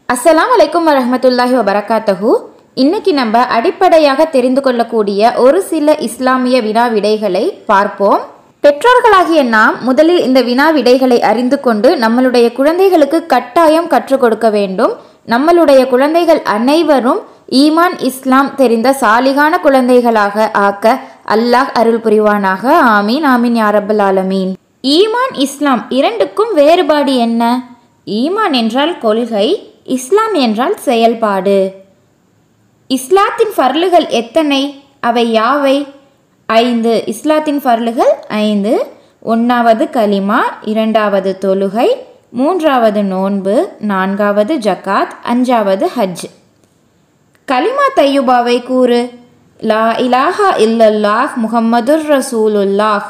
அஸ்ஸலாமு அலைக்கும் வரஹ்மத்துல்லாஹி வபரகாத்தஹு இன்னைக்கு நம்ம அடிப்படையாக தெரிந்து கொள்ளக்கூடிய ஒரு சில இஸ்லாமிய வினா விடைகளை பார்ப்போம் பெற்றோர்களாகிய நாம் முதலில் இந்த வினா விடைகளை அறிந்து கொண்டு நம்மளுடைய குழந்தைகளுக்கு கட்டாயம் கற்றுக் கொடுக்க வேண்டும் நம்மளுடைய குழந்தைகள் அனைவரும் ஈமான் இஸ்லாம் தெரிந்த சாலிகான குழந்தைகளாக ஆக்க அல்லாஹ் அருள் புரிவானாக ஆமீன் ஆமீன் யா ரப்பல் ஆலமீன் ஈமான் இஸ்லாம் இரண்டுக்கும் வேறுபாடு என்ன ஈமான் என்றால் கொள்கை இஸ்லாம் என்றால் செயல்பாடு இஸ்லாத்தின் ஃபர்லுகள் எத்தனை அவை யாவை ஐந்து இஸ்லாத்தின் ஃபர்லுகள் ஐந்து ஒன்றாவது கலிமா இரண்டாவது தொழுகை மூன்றாவது நோன்பு நான்காவது ஜகாத் அஞ்சாவது ஹஜ் கலிமா தையுபாவை கூறு லா இலாஹா இல்லல்லாஹ் முஹம்மதுர் ரசூலுல்லாஹ்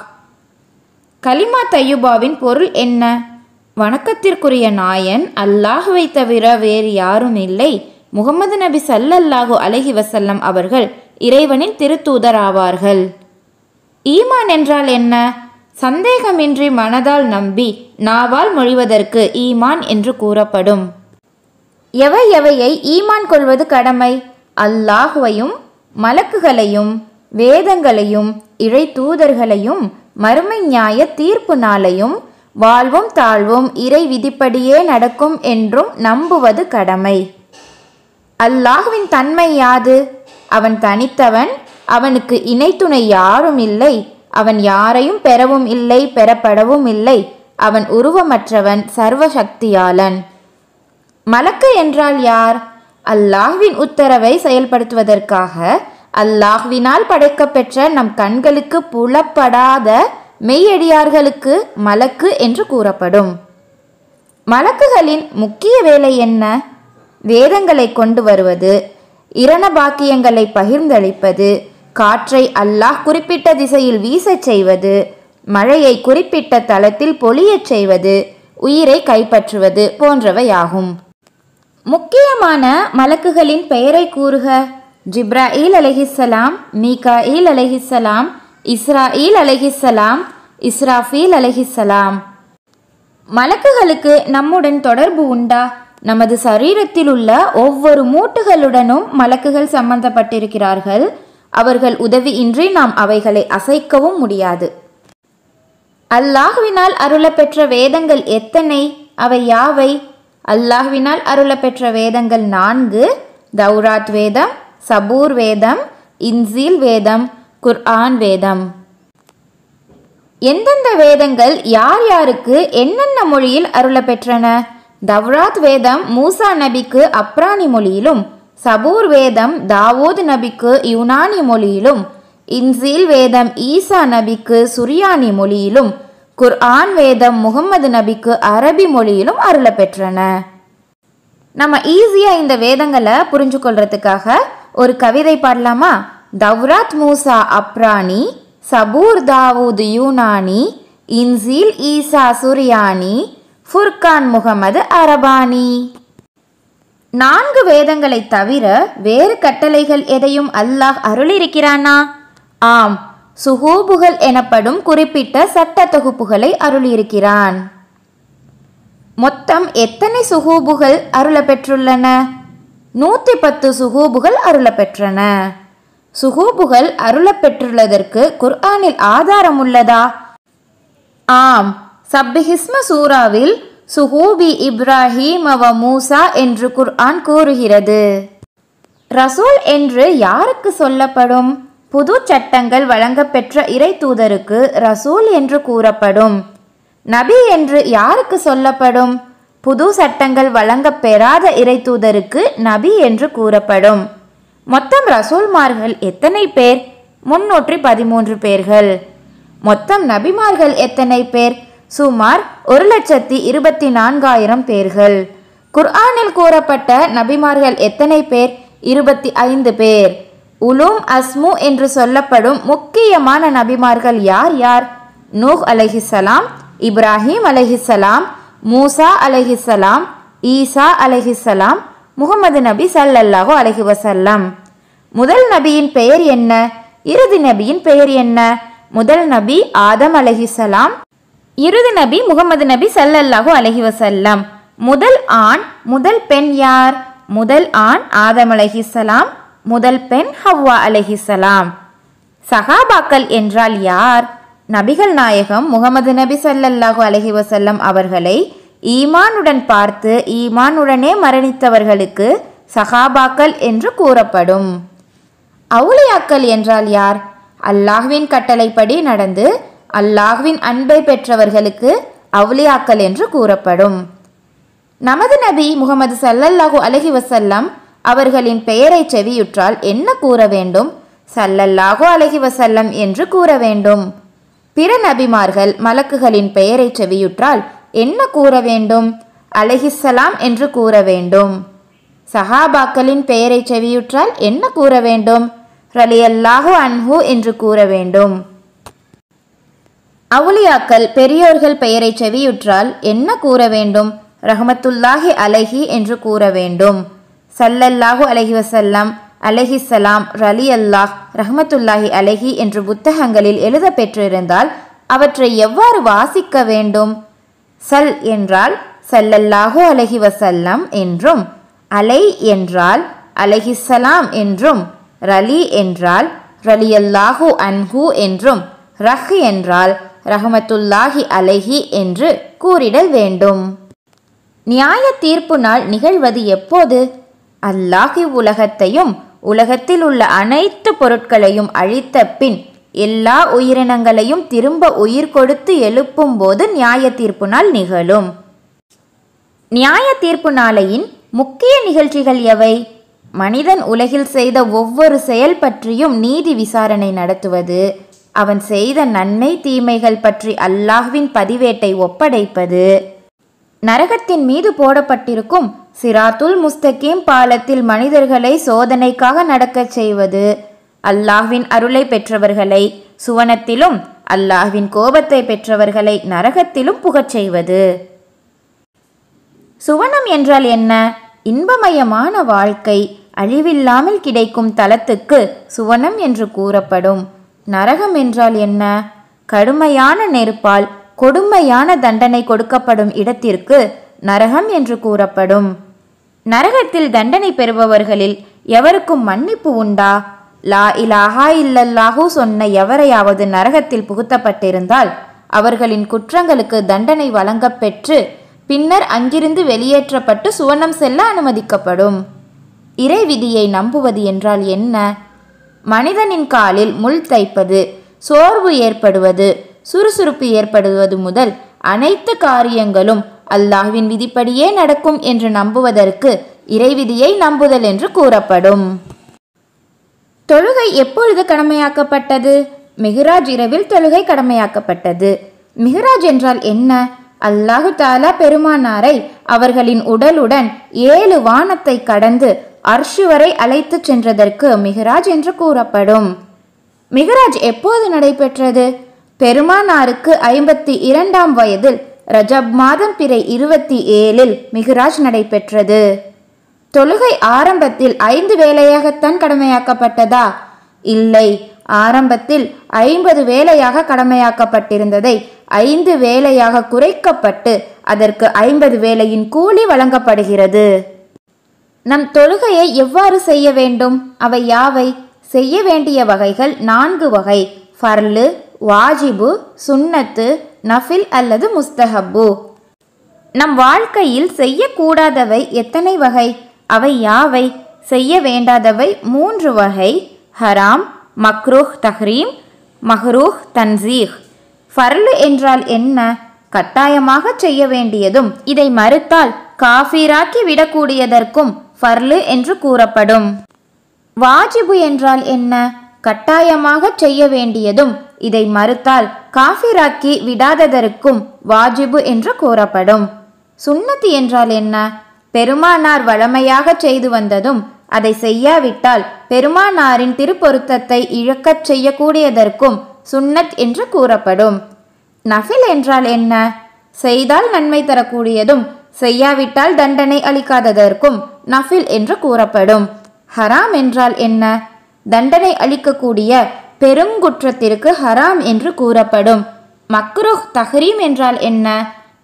கலிமா தையுபாவின் பொருள் என்ன வணக்கத்திற்குரிய நாயன் அல்லாஹுவை தவிர வேறு யாரும் இல்லை முகமது நபி சல்லல்லாஹு அலைஹி வசல்லம் அவர்கள் இறைவனின் திருத்தூதர் ஆவார்கள் ஈமான் என்றால் என்ன சந்தேகமின்றி மனதால் நம்பி நாவால் மொழிவதற்கு ஈமான் என்று கூறப்படும் எவை எவையை ஈமான் கொள்வது கடமை அல்லாஹுவையும் மலக்குகளையும் வேதங்களையும் இறை தூதர்களையும் மறுமை நியாய தீர்ப்பு நாளையும் வாழ்வும் தாழ்வும் இறை விதிப்படியே நடக்கும் என்றும் நம்புவது கடமை அல்லாஹுவின் தன்மை யாது அவன் தனித்தவன் அவனுக்கு இணைத்துணை யாரும் இல்லை அவன் யாரையும் பெறவும் இல்லை பெறப்படவும் இல்லை அவன் உருவமற்றவன் சர்வசக்தியாளன் மலக்கு என்றால் யார் அல்லாஹ்வின் உத்தரவை செயல்படுத்துவதற்காக அல்லாஹ்வினால் படைக்கப்பெற்ற நம் கண்களுக்கு புலப்படாத மெய்யடியார்களுக்கு மலக்கு என்று கூறப்படும் மலக்குகளின் முக்கிய வேலை என்ன வேதங்களை கொண்டு வருவது இரண பாக்கியங்களை பகிர்ந்தளிப்பது காற்றை அல்லாஹ் குறிப்பிட்ட திசையில் வீசச் செய்வது மழையை குறிப்பிட்ட தளத்தில் பொழியச் செய்வது உயிரை கைப்பற்றுவது போன்றவையாகும் முக்கியமான மலக்குகளின் பெயரை கூறுக ஜிப்ராயில் அலஹிஸ்ஸலாம் மீகாயில் அலஹிஸ்ஸலாம் இஸ்ராயில் அலஹிஸ்ஸலாம் இஸ்ராஃபீல் அலஹிஸ்ஸலாம் மலக்குகளுக்கு நம்முடன் தொடர்பு உண்டா நமது சரீரத்தில் உள்ள ஒவ்வொரு மூட்டுகளுடனும் மலக்குகள் சம்பந்தப்பட்டிருக்கிறார்கள் அவர்கள் உதவியின்றி நாம் அவைகளை அசைக்கவும் முடியாது அல்லாஹ்வினால் அருளப்பெற்ற வேதங்கள் எத்தனை அவை யாவை அல்லாஹ்வினால் அருளப்பெற்ற வேதங்கள் நான்கு தௌராத் வேதம் சபூர் வேதம் இன்சீல் வேதம் குர்ஆன் வேதம் எந்தெந்த வேதங்கள் யார் யாருக்கு என்னென்ன மொழியில் அருளப்பெற்றன தவ்ராத் வேதம் மூசா நபிக்கு அப்ரானி மொழியிலும் சபூர் வேதம் தாவூத் நபிக்கு யுனானி மொழியிலும் இன்சீல் வேதம் ஈசா நபிக்கு சுரியானி மொழியிலும் குர்ஆன் வேதம் முகம்மது நபிக்கு அரபி மொழியிலும் அருளப்பெற்றன நம்ம ஈஸியாக இந்த வேதங்களை புரிஞ்சு கொள்றதுக்காக ஒரு கவிதை பாடலாமா தவ்ராத் மூசா அப்ரானி சபூர் தாவூத் யூனானி இன்சீல் ஈசா சுரியானி ஃபுர்கான் முகமது அரபானி நான்கு வேதங்களை தவிர வேறு கட்டளைகள் எதையும் அல்லாஹ் அருளியிருக்கிறானா ஆம் சுகூபுகள் எனப்படும் குறிப்பிட்ட சட்ட தொகுப்புகளை அருளியிருக்கிறான் மொத்தம் எத்தனை சுகூபுகள் அருளப்பெற்றுள்ளன நூற்றி பத்து சுகூபுகள் அருளப்பெற்றன சுகூபுகள் அருளப்பெற்றுள்ளதற்கு குர்ஆனில் ஆதாரம் உள்ளதா ஆம் சப்பிஹிஸ்ம சூராவில் சுஹூபி இப்ராஹிம் அவ மூசா என்று குர்ஆன் கூறுகிறது ரசூல் என்று யாருக்கு சொல்லப்படும் புது சட்டங்கள் வழங்கப்பெற்ற இறை தூதருக்கு ரசூல் என்று கூறப்படும் நபி என்று யாருக்கு சொல்லப்படும் புது சட்டங்கள் வழங்கப் பெறாத இறை தூதருக்கு நபி என்று கூறப்படும் மொத்தம் ரசூல்மார்கள் எத்தனை பேர் முன்னூற்றி பதிமூன்று பேர்கள் மொத்தம் நபிமார்கள் எத்தனை பேர் சுமார் ஒரு லட்சத்தி இருபத்தி நான்காயிரம் பேர்கள் குர்ஆனில் கூறப்பட்ட நபிமார்கள் எத்தனை பேர் இருபத்தி ஐந்து பேர் உலூம் அஸ்மு என்று சொல்லப்படும் முக்கியமான நபிமார்கள் யார் யார் நூஹ் அலஹிசலாம் இப்ராஹிம் அலஹிசலாம் மூசா அலஹிசலாம் ஈசா அலஹிசலாம் முகமது நபி சல்லல்லாஹு அலஹி வசல்லம் முதல் நபியின் பெயர் என்ன இறுதி நபியின் பெயர் என்ன முதல் நபி ஆதம் அலஹிசலாம் இறுதி நபி முகமது நபி சல்லல்லாஹு அலஹி வசல்லம் முதல் ஆண் முதல் பெண் யார் முதல் ஆண் ஆதம் அலைஹிஸ்ஸலாம் முதல் பெண் ஹவ்வா அலைஹிஸ்ஸலாம் சகாபாக்கள் என்றால் யார் நபிகள் நாயகம் முகமது நபி ஸல்லல்லாஹு அலைஹி வஸல்லம் அவர்களை ஈமானுடன் பார்த்து ஈமானுடனே மரணித்தவர்களுக்கு சகாபாக்கள் என்று கூறப்படும் அவுலியாக்கள் என்றால் யார் அல்லாஹ்வின் கட்டளைப்படி நடந்து அல்லாஹ்வின் அன்பை பெற்றவர்களுக்கு அவுலியாக்கள் என்று கூறப்படும் நமது நபி முகமது சல்லல்லாஹு அலைஹி வஸல்லம் அவர்களின் பெயரை செவியுற்றால் என்ன கூற வேண்டும் சல்லல்லாஹு அலைஹி வஸல்லம் என்று கூற வேண்டும் பிற நபிமார்கள் மலக்குகளின் பெயரை செவியுற்றால் என்ன கூற வேண்டும் அலைஹிஸ்ஸலாம் என்று கூற வேண்டும் சஹாபாக்களின் பெயரை செவியுற்றால் என்ன கூற வேண்டும் ரலியல்லாஹு அன்ஹு என்று கூற வேண்டும் அவுலியாக்கள் பெரியோர்கள் பெயரை செவியுற்றால் என்ன கூற வேண்டும் ரஹமத்துல்லாஹி அலைஹி என்று கூற வேண்டும் சல்லல்லாஹு அலைஹி வசல்லம் அலைஹிஸ்ஸலாம் ரலி அல்லாஹ் ரஹமத்துல்லாஹி அலைஹி என்று புத்தகங்களில் எழுத பெற்றிருந்தால் அவற்றை எவ்வாறு வாசிக்க வேண்டும் சல் என்றால் சல்லல்லாஹு அலைஹி வசல்லம் என்றும் அலை என்றால் அலைஹிஸ்ஸலாம் என்றும் ரலி என்றால் ரலியல்லாஹு அன்ஹு என்றும் ரஹ் என்றால் ரஹமத்துல்லாஹி அலைஹி என்று கூறிடல் வேண்டும் நியாய தீர்ப்பு நாள் நிகழ்வது எப்போது அல்லாஹ் இவ்வுலகத்தையும் உலகத்தில் உள்ள அனைத்து பொருட்களையும் அழித்த பின் எல்லா உயிரினங்களையும் திரும்ப உயிர் கொடுத்து எழுப்பும் போது நியாய தீர்ப்பு நாள் நிகழும் நியாய தீர்ப்பு நாளையின் முக்கிய நிகழ்ச்சிகள் எவை மனிதன் உலகில் செய்த ஒவ்வொரு செயல் பற்றியும் நீதி விசாரணை நடத்துவது அவன் செய்த நன்மை தீமைகள் பற்றி அல்லாஹ்வின் பதிவேட்டை ஒப்படைப்பது நரகத்தின் மீது போடப்பட்டிருக்கும் சிராத்துல் முஸ்தகீம் பாலத்தில் மனிதர்களை சோதனைக்காக நடக்கச் செய்வது அல்லாஹ்வின் அருளை பெற்றவர்களை சுவனத்திலும் அல்லாஹ்வின் கோபத்தை பெற்றவர்களை நரகத்திலும் புகச் செய்வது சுவனம் என்றால் என்ன இன்பமயமான வாழ்க்கை அழிவில்லாமல் கிடைக்கும் தலத்துக்கு சுவனம் என்று கூறப்படும் நரகம் என்றால் என்ன கடுமையான நெருப்பால் கொடுமையான தண்டனை கொடுக்கப்படும் இடத்திற்கு நரகம் என்று கூறப்படும் நரகத்தில் தண்டனை பெறுபவர்களில் எவருக்கும் மன்னிப்பு உண்டா லா இலாஹா இல்லல்லாஹு சொன்ன எவரையாவது நரகத்தில் புகுத்தப்பட்டிருந்தால் அவர்களின் குற்றங்களுக்கு தண்டனை வழங்கப் பெற்று பின்னர் அங்கிருந்து வெளியேற்றப்பட்டு சுவனம் செல்ல அனுமதிக்கப்படும் இறை விதியை நம்புவது என்றால் என்ன மனிதனின் காலில் முள் தைப்பது சோர்வு ஏற்படுவது சுறுசுறுப்பு ஏற்படுவது முதல் அனைத்து காரியங்களும் அல்லாஹ்வின் விதிப்படியே நடக்கும் என்று நம்புவதற்கு இறைவிதியை நம்புதல் என்று கூறப்படும் தொழுகை எப்பொழுது கடமையாக்கப்பட்டது மிஹ்ராஜ் இரவில் தொழுகை கடமையாக்கப்பட்டது மிஹ்ராஜ் என்றால் என்ன அல்லாஹு தாலா பெருமானாரை அவர்களின் உடலுடன் ஏழு வானத்தை கடந்து அர்ஷு வரை அழைத்துச் சென்றதற்கு மிஹ்ராஜ் என்று கூறப்படும் மிஹ்ராஜ் எப்போது நடைபெற்றது பெருமானாருக்கு ஐம்பத்தி இரண்டாம் வயதில் ரஜப் மாதம் பிறை இருபத்தி ஏழில் மிஹ்ராஜ் நடைபெற்றது தொழுகை ஆரம்பத்தில் ஐந்து வேலையாகத்தான் கடமையாக்கப்பட்டதா இல்லை ஆரம்பத்தில் ஐம்பது வேலையாக கடமையாக்கப்பட்டிருந்ததை ஐந்து வேலையாக குறைக்கப்பட்டு அதற்கு ஐம்பது வேலையின் கூலி வழங்கப்படுகிறது நம் தொழுகையை எவ்வாறு செய்ய வேண்டும் அவை யாவை செய்ய வேண்டிய வகைகள் நான்கு வகை ஃபர்லு வாஜிபு சுன்னத்து நஃபில் அல்லது முஸ்தஹப்பு நம் வாழ்க்கையில் செய்யக்கூடாதவை எத்தனை வகை அவை யாவை செய்ய வேண்டாதவை மூன்று வகை ஹராம் மக்ரூஹ் தஹ்ரீம் மஹ்ரூஹ் தன்சீஹ் ஃபர்லு என்றால் என்ன கட்டாயமாக செய்ய வேண்டியதும் இதை மறுத்தால் காஃபீராக்கி விடக்கூடியதற்கும் ஃபர்லு என்று கூறப்படும் வாஜிபு என்றால் என்ன கட்டாயமாக செய்ய வேண்டியதும் இதை மறுத்தால் காஃபிராக்கி விடாததற்கும் வாஜிபு என்று கூறப்படும் சுன்னத்து என்றால் என்ன பெருமானார் வழமையாக செய்து வந்ததும் அதை செய்யாவிட்டால் பெருமானாரின் திருப்பொருத்தத்தை இழக்கச் செய்யக்கூடியதற்கும் சுன்னத் என்று கூறப்படும் நஃபில் என்றால் என்ன செய்தால் நன்மை தரக்கூடியதும் செய்யாவிட்டால் தண்டனை அளிக்காததற்கும் நஃபில் என்று கூறப்படும் ஹராம் என்றால் என்ன தண்டனை அளிக்கக்கூடிய பெருங்குற்றத்திற்கு ஹராம் என்று கூறப்படும் மக்ருஹ் தஹ்ரீம் என்றால் என்ன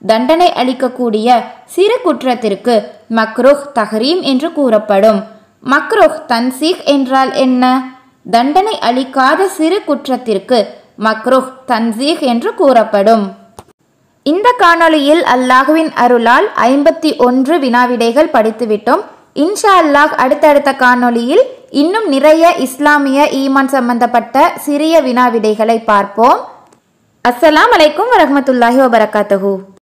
தண்டனை அளிக்கக்கூடிய சிறு குற்றத்திற்கு மக்ருஹ் தஹரீம் என்று கூறப்படும் மக்ருஹ் தன்சீக் என்றால் என்ன தண்டனை அளிக்காத சிறு குற்றத்திற்கு மக்ருஹ் தன்சீக் என்று கூறப்படும் இந்த காணொளியில் அல்லாஹுவின் அருளால் ஐம்பத்தி ஒன்று வினாவிடைகள் படித்துவிட்டோம் இன்ஷா அல்லாஹ் அடுத்தடுத்த காணொளியில் இன்னும் நிறைய இஸ்லாமிய ஈமான் சம்பந்தப்பட்ட சிறிய வினாவிடைகளை பார்ப்போம் அஸ்ஸலாம் அலைக்கும் வரஹ்மத்துல்லாஹி வபரகாத்துஹு